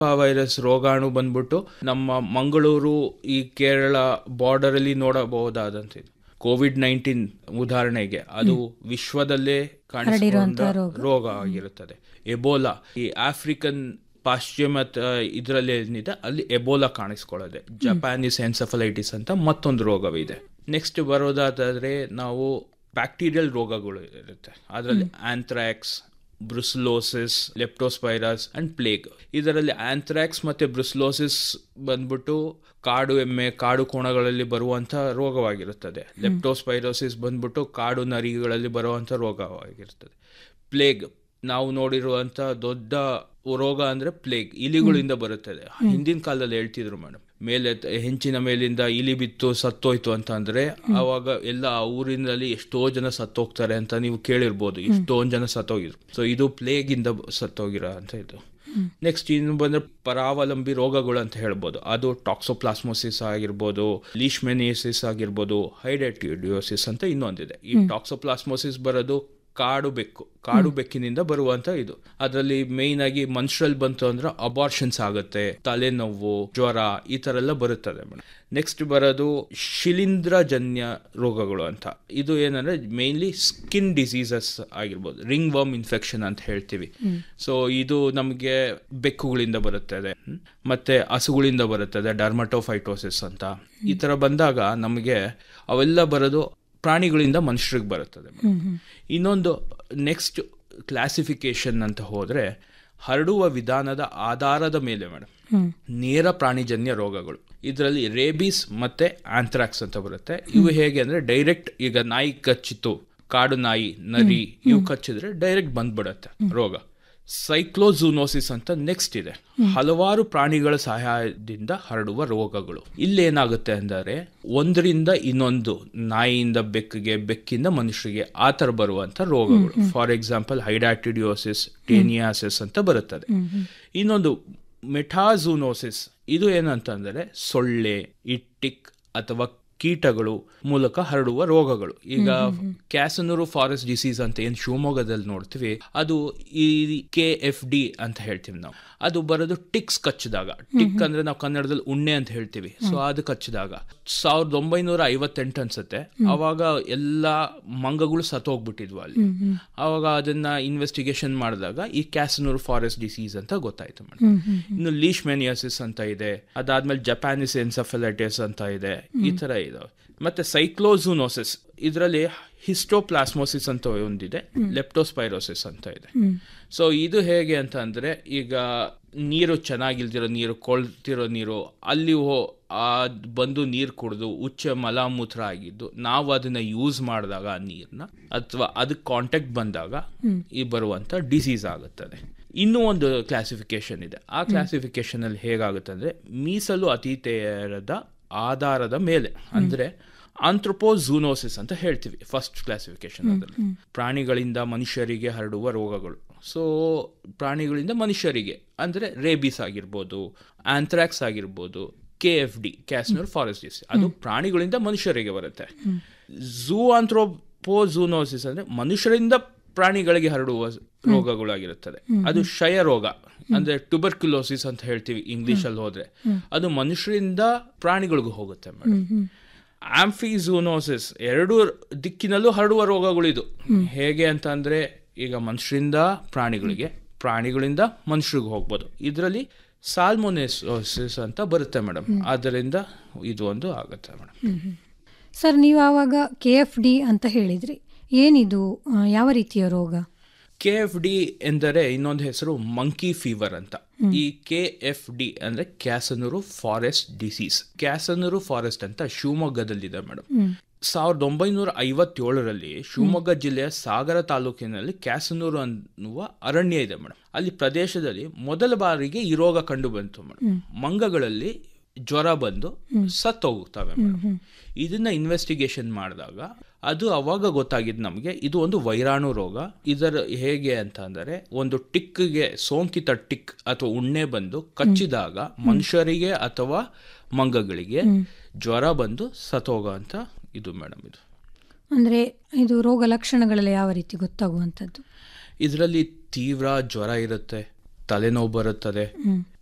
virus ರೋಗಾಣು ಬಂದ್ಬಿಟ್ಟು ನಮ್ಮ ಮಂಗಳೂರು ಈ ಕೇರಳ ಬಾರ್ಡರ್ ಅಲ್ಲಿ ನೋಡಬಹುದಾದಂತ ಕೋವಿಡ್ ನೈನ್ಟೀನ್ ಉದಾಹರಣೆಗೆ ಅದು ವಿಶ್ವದಲ್ಲೇ ಕಾಣಿಸಿಕೊಂಡ ರೋಗ ಆಗಿರುತ್ತದೆ ಎಬೋಲಾ ಈ ಆಫ್ರಿಕನ್ ಪಾಶ್ಚಿಮಾತ್ಯ ಇದರಲ್ಲಿ ಏನಿದೆ ಅಲ್ಲಿ ಎಬೋಲಾ ಕಾಣಿಸ್ಕೊಳ್ಳೋದೆ ಜಪಾನೀಸ್ ಎನ್ಸಫಲೈಟಿಸ್ ಅಂತ ಮತ್ತೊಂದು ರೋಗವಿದೆ ನೆಕ್ಸ್ಟ್ ಬರೋದಾದ್ರೆ ನಾವು ಬ್ಯಾಕ್ಟೀರಿಯಲ್ ರೋಗಗಳು ಇರುತ್ತೆ ಅದರಲ್ಲಿ anthrax brucellosis leptospirosis and plague ಇದರಲ್ಲಿ ಆಂಥ್ರಾಕ್ಸ್ ಮತ್ತೆ ಬ್ರುಸ್ಲೋಸಿಸ್ ಬಂದ್ಬಿಟ್ಟು ಕಾಡು ಎಮ್ಮೆ ಕಾಡು ಕೋಣಗಳಲ್ಲಿ ಬರುವಂಥ ರೋಗವಾಗಿರುತ್ತದೆ ಲೆಪ್ಟೋಸ್ಪೈರೋಸಿಸ್ ಬಂದ್ಬಿಟ್ಟು ಕಾಡು ನರಿಗಳಲ್ಲಿ ಬರುವಂಥ ರೋಗವಾಗಿರುತ್ತದೆ ಪ್ಲೇಗ್ ನಾವು ನೋಡಿರುವಂಥ ದೊಡ್ಡ ರೋಗ ಅಂದ್ರೆ ಪ್ಲೇಗ್ ಇಲಿಗಳಿಂದ ಬರುತ್ತದೆ ಹಿಂದಿನ ಕಾಲದಲ್ಲಿ ಹೇಳ್ತಿದ್ರು ಮೇಡಮ್ ಮೇಲೆ ಹೆಂಚಿನ ಮೇಲಿಂದ ಇಲಿ ಬಿತ್ತು ಸತ್ತೋಯ್ತು ಅಂತ ಅಂದ್ರೆ ಅವಾಗ ಎಲ್ಲ ಆ ಊರಿನಲ್ಲಿ ಎಷ್ಟೋ ಜನ ಸತ್ತೋಗ್ತಾರೆ ಅಂತ ನೀವು ಕೇಳಿರ್ಬೋದು ಎಷ್ಟೊಂದು ಜನ ಸತ್ತೋಗಿದ್ರು ಸೊ ಇದು ಪ್ಲೇಗ್ ಇಂದ ಸತ್ತೋಗಿರೋ ಅಂತ ಇದು ನೆಕ್ಸ್ಟ್ ಇನ್ನು ಬಂದ್ರೆ ಪರಾವಲಂಬಿ ರೋಗಗಳು ಅಂತ ಹೇಳ್ಬೋದು ಅದು ಟಾಕ್ಸೋಪ್ಲಾಸ್ಮೋಸಿಸ್ ಆಗಿರ್ಬೋದು ಲೀಶ್ಮೆನಿಯಸಿಸ್ ಆಗಿರ್ಬೋದು ಹೈಡೆಟಿಡಿಯೋಸಿಸ್ ಅಂತ ಇನ್ನೊಂದಿದೆ ಈ ಟಾಕ್ಸೋಪ್ಲಾಸ್ಮೋಸಿಸ್ ಬರೋದು ಕಾಡು ಬೆಕ್ಕು ಕಾಡು ಬೆಕ್ಕಿನಿಂದ ಬರುವಂತ ಇದು ಅದರಲ್ಲಿ ಮೇಯ್ನ್ ಆಗಿ ಮನುಷ್ಯರಲ್ಲಿ ಬಂತು ಅಂದ್ರೆ ಅಬಾರ್ಷನ್ಸ್ ಆಗುತ್ತೆ ತಲೆನೋವು ಜ್ವರ ಈ ತರ ಎಲ್ಲ ಬರುತ್ತದೆ ಮೇಡಮ್ ನೆಕ್ಸ್ಟ್ ಬರೋದು ಶಿಲೀಂಧ್ರಜನ್ಯ ರೋಗಗಳು ಅಂತ ಇದು ಏನಂದ್ರೆ ಮೇನ್ಲಿ ಸ್ಕಿನ್ ಡಿಸೀಸಸ್ ಆಗಿರ್ಬೋದು ರಿಂಗ್ ವರ್ಮ್ ಇನ್ಫೆಕ್ಷನ್ ಅಂತ ಹೇಳ್ತೀವಿ ಸೊ ಇದು ನಮಗೆ ಬೆಕ್ಕುಗಳಿಂದ ಬರುತ್ತದೆ ಮತ್ತೆ ಹಸುಗಳಿಂದ ಬರುತ್ತದೆ ಡರ್ಮಟೋಫೈಟೋಸಿಸ್ ಅಂತ ಈ ತರ ಬಂದಾಗ ನಮಗೆ ಅವೆಲ್ಲ ಬರೋದು ಪ್ರಾಣಿಗಳಿಂದ ಮನುಷ್ಯರಿಗೆ ಬರುತ್ತದೆ ಇನ್ನೊಂದು ನೆಕ್ಸ್ಟ್ ಕ್ಲಾಸಿಫಿಕೇಶನ್ ಅಂತ ಹೋದ್ರೆ ಹರಡುವ ವಿಧಾನದ ಆಧಾರದ ಮೇಲೆ ಮೇಡಮ್ ನೇರ ಪ್ರಾಣಿಜನ್ಯ ರೋಗಗಳು ಇದರಲ್ಲಿ ರೇಬೀಸ್ ಮತ್ತೆ ಆಂಥ್ರಾಕ್ಸ್ ಅಂತ ಬರುತ್ತೆ ಇವು ಹೇಗೆ ಅಂದ್ರೆ ಡೈರೆಕ್ಟ್ ಈಗ ನಾಯಿ ಕಚ್ಚಿತು ಕಾಡು ನಾಯಿ ನರಿ ಇವು ಕಚ್ಚಿದ್ರೆ ಡೈರೆಕ್ಟ್ ಬಂದ್ಬಿಡತ್ತೆ ರೋಗ ಸೈಕ್ಲೋಝೂನೋಸಿಸ್ ಅಂತ ನೆಕ್ಸ್ಟ್ ಇದೆ ಹಲವಾರು ಪ್ರಾಣಿಗಳ ಸಹಾಯದಿಂದ ಹರಡುವ ರೋಗಗಳು ಇಲ್ಲೇನಾಗುತ್ತೆ ಅಂದರೆ ಒಂದರಿಂದ ಇನ್ನೊಂದು ನಾಯಿಯಿಂದ ಬೆಕ್ಕಿಗೆ ಬೆಕ್ಕಿಂದ ಮನುಷ್ಯರಿಗೆ ಆ ಥರ ಬರುವಂತ ರೋಗಗಳು ಫಾರ್ ಎಕ್ಸಾಂಪಲ್ ಹೈಡಾಟಿಡಿಯೋಸಿಸ್ ಟೇನಿಯಾಸಿಸ್ ಅಂತ ಬರುತ್ತದೆ ಇನ್ನೊಂದು ಮೆಟಾಝೂನೋಸಿಸ್ ಇದು ಏನಂತಂದರೆ ಸೊಳ್ಳೆ ಇಟ್ಟಿಕ್ ಅಥವಾ ಕೀಟಗಳು ಮೂಲಕ ಹರಡುವ ರೋಗಗಳು ಈಗ ಕ್ಯಾಸನೂರು ಫಾರೆಸ್ಟ್ ಡಿಸೀಸ್ ಅಂತ ಏನು ಶಿವಮೊಗ್ಗದಲ್ಲಿ ನೋಡ್ತೀವಿ ಅದು ಈ ಕೆ ಎಫ್ ಡಿ ಅಂತ ಹೇಳ್ತೀವಿ ನಾವು ಅದು ಬರೋದು ಟಿಕ್ಸ್ ಕಚ್ಚಿದಾಗ ಟಿಕ್ ಅಂದ್ರೆ ನಾವು ಕನ್ನಡದಲ್ಲಿ ಉಣ್ಣೆ ಅಂತ ಹೇಳ್ತೀವಿ ಸೊ ಅದು ಕಚ್ಚಿದಾಗ ಸಾವಿರದ ಒಂಬೈನೂರ ಐವತ್ತೆಂಟು ಅನ್ಸುತ್ತೆ ಅವಾಗ ಎಲ್ಲಾ ಮಂಗಗಳು ಸತ್ತೋಗ್ಬಿಟ್ಟಿದ್ವು ಅಲ್ಲಿ ಅವಾಗ ಅದನ್ನ ಇನ್ವೆಸ್ಟಿಗೇಷನ್ ಮಾಡಿದಾಗ ಈ ಕ್ಯಾಸನೂರು ಫಾರೆಸ್ಟ್ ಡಿಸೀಸ್ ಅಂತ ಗೊತ್ತಾಯ್ತು ಮೇಡಮ್ ಇನ್ನು ಲೀಶ್ಮೆನಿಯಾಸಿಸ್ ಅಂತ ಇದೆ ಅದಾದ್ಮೇಲೆ ಜಪಾನೀಸ್ ಎನ್ಸಫಲೈಟಿಸ್ ಅಂತ ಇದೆ ಈ ತರ ಇದಾವೆ ಮತ್ತೆ ಸೈಕ್ಲೋಝೂನೋಸಿಸ್ ಇದರಲ್ಲಿ ಹಿಸ್ಟೋಪ್ಲಾಸ್ಮೋಸಿಸ್ ಅಂತ ಒಂದಿದೆ ಲೆಪ್ಟೋಸ್ಪೈರೋಸಿಸ್ ಅಂತ ಇದೆ ಸೊ ಇದು ಹೇಗೆ ಅಂತ ಅಂದ್ರೆ ಈಗ ನೀರು ಚೆನ್ನಾಗಿಲ್ದಿರೋ ನೀರು ಕೊಳ್ತಿರೋ ನೀರು ಅಲ್ಲಿ ಹೋ ಆ ಬಂದು ನೀರು ಕುಡಿದು ಉಚ್ಚ ಮಲಮೂತ್ರ ಆಗಿದ್ದು ನಾವು ಅದನ್ನ ಯೂಸ್ ಮಾಡಿದಾಗ ಆ ನೀರನ್ನ ಅಥವಾ ಅದಕ್ಕೆ ಕಾಂಟ್ಯಾಕ್ಟ್ ಬಂದಾಗ ಈ ಬರುವಂತ ಡಿಸೀಸ್ ಆಗುತ್ತದೆ ಇನ್ನೂ ಒಂದು ಕ್ಲಾಸಿಫಿಕೇಶನ್ ಇದೆ ಆ ಕ್ಲಾಸಿಫಿಕೇಶನ್ ಅಲ್ಲಿ ಹೇಗಾಗುತ್ತೆ ಅಂದ್ರೆ ಮೀಸಲು ಅತೀತೆಯರದ ಆಧಾರದ ಮೇಲೆ ಅಂದ್ರೆ ಆಂಥ್ರೋಪೋಝೂನೋಸಿಸ್ ಅಂತ ಹೇಳ್ತೀವಿ ಫಸ್ಟ್ ಕ್ಲಾಸಿಫಿಕೇಶನ್ ಅದರಲ್ಲಿ ಪ್ರಾಣಿಗಳಿಂದ ಮನುಷ್ಯರಿಗೆ ಹರಡುವ ರೋಗಗಳು ಸೊ ಪ್ರಾಣಿಗಳಿಂದ ಮನುಷ್ಯರಿಗೆ ಅಂದ್ರೆ ರೇಬಿಸ್ ಆಗಿರ್ಬೋದು ಆಂಥ್ರಾಕ್ಸ್ ಆಗಿರ್ಬೋದು K F D Kyasanur forest disease ಅದು ಪ್ರಾಣಿಗಳಿಂದ ಮನುಷ್ಯರಿಗೆ ಬರುತ್ತೆ ಝೂ ಆಂಥ್ರೋಪೋಝೂನೋಸಿಸ್ ಅಂದ್ರೆ ಮನುಷ್ಯರಿಂದ ಪ್ರಾಣಿಗಳಿಗೆ ಹರಡುವ ರೋಗಗಳಾಗಿರುತ್ತದೆ ಅದು ಕ್ಷಯ ರೋಗ ಅಂದ್ರೆ ಟ್ಯೂಬರ್ಕ್ಯುಲೋಸಿಸ್ ಅಂತ ಹೇಳ್ತೀವಿ ಇಂಗ್ಲಿಷ್ ಅಲ್ಲಿ ಹೋದ್ರೆ ಅದು ಮನುಷ್ಯರಿಂದ ಪ್ರಾಣಿಗಳಿಗೂ ಹೋಗುತ್ತೆ ಮೇಡಮ್ ಆಂಫಿಝೂನೋಸಿಸ್ ಎರಡು ದಿಕ್ಕಿನಲ್ಲೂ ಹರಡುವ ರೋಗಗಳು ಇದು ಹೇಗೆ ಅಂತ ಅಂದ್ರೆ ಈಗ ಮನುಷ್ಯರಿಂದ ಪ್ರಾಣಿಗಳಿಗೆ ಪ್ರಾಣಿಗಳಿಂದ ಮನುಷ್ಯರಿಗೆ ಹೋಗ್ಬೋದು ಇದರಲ್ಲಿ ಸಾಲ್ಮೋನೆಸೋಸಿಸ್ ಅಂತ ಬರುತ್ತೆ ಮೇಡಮ್ ಆದ್ದರಿಂದ ಇದು ಒಂದು ಆಗುತ್ತೆ ಮೇಡಮ್ ಸರ್ ನೀವು ಆವಾಗ ಕೆ ಎಫ್ ಡಿ ಅಂತ ಹೇಳಿದ್ರಿ ಏನಿದು ಆ, ಯಾವ ರೀತಿಯ ರೋಗ ಕೆ ಎಫ್ ಡಿ ಎಂದರೆ ಇನ್ನೊಂದು ಹೆಸರು ಮಂಕಿ ಫೀವರ್ ಅಂತ ಈ ಕೆ ಎಫ್ ಡಿ ಅಂದ್ರೆ Kyasanur forest disease Kyasanur forest ಅಂತ ಶಿವಮೊಗ್ಗದಲ್ಲಿದೆ ಮೇಡಮ್ ಸಾವಿರದ ಒಂಬೈನೂರ ಐವತ್ತೇಳರಲ್ಲಿ ಶಿವಮೊಗ್ಗ ಜಿಲ್ಲೆಯ ಸಾಗರ ತಾಲೂಕಿನಲ್ಲಿ ಕ್ಯಾಸನೂರು ಅನ್ನುವ ಅರಣ್ಯ ಇದೆ ಮೇಡಮ್ ಅಲ್ಲಿ ಪ್ರದೇಶದಲ್ಲಿ ಮೊದಲ ಬಾರಿಗೆ ಈ ರೋಗ ಕಂಡು ಬಂತು ಮೇಡಮ್ ಮಂಗಗಳಲ್ಲಿ ಜ್ವರ ಬಂದು ಸತ್ತೋಗುತ್ತವೆ ಮೇಡಮ್ ಇದನ್ನ ಇನ್ವೆಸ್ಟಿಗೇಷನ್ ಮಾಡಿದಾಗ ಅದು ಅವಾಗ ಗೊತ್ತಾಗಿದ್ದು ನಮಗೆ ಇದು ಒಂದು ವೈರಾಣು ರೋಗ ಇದರ ಹೇಗೆ ಅಂತ ಅಂದರೆ ಒಂದು ಟಿಕ್ಗೆ ಸೋಂಕಿತ ಟಿಕ್ ಅಥವಾ ಉಣ್ಣೆ ಬಂದು ಕಚ್ಚಿದಾಗ ಮನುಷ್ಯರಿಗೆ ಅಥವಾ ಮಂಗಗಳಿಗೆ ಜ್ವರ ಬಂದು ಸತ್ತೋಗೋ ಅಂತ ಇದು ಮೇಡಮ್ ಇದು ಅಂದ್ರೆ ಇದು ರೋಗ ಲಕ್ಷಣಗಳೆಲ್ಲ ಯಾವ ರೀತಿ ಗೊತ್ತಾಗುವಂಥದ್ದು ಇದರಲ್ಲಿ ತೀವ್ರ ಜ್ವರ ಇರುತ್ತೆ ತಲೆನೋವು ಬರುತ್ತದೆ